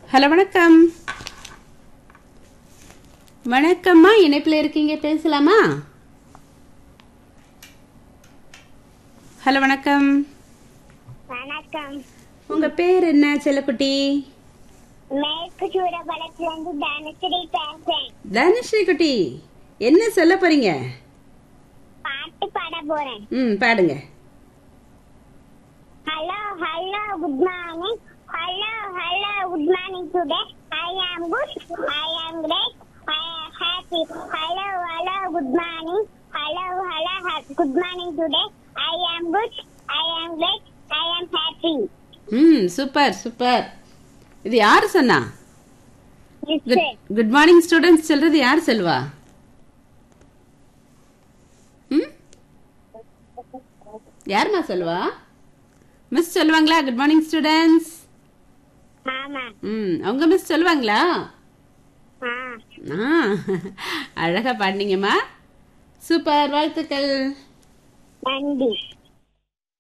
hello வணக்கம் வணக்கம்மா இணைப்பில் இருக்கீங்க பேசலாமா ஹலோ வணக்கம் வணக்கம் உங்க பேர் என்ன செல்லக்குட்டி மேற்கு சூரபலத்துல இருந்து தனுஸ்ரீ பேசுறேன் தனுஸ்ரீ குட்டி என்ன சொல்ல போறீங்க பாட்டு பாட போறேன் ம் பாடுங்க hello hello good morning hello hello good morning today I am good I am great I am happy hello hello good morning hello hello good morning today I am good I am great I am happy ம் super super இது யார் சொன்னா good mister good morning students சொல்றது யார் செல்வா ம் யாரும்மா Selva miss சொல்லுவாங்களா good morning students ஆமா ம் அவங்க மிஸ் சொல்லுவாங்களா ஆ ஆ அழகா பாடினீங்கம்மா சூப்பர் வாழ்த்துக்கள் நன்றி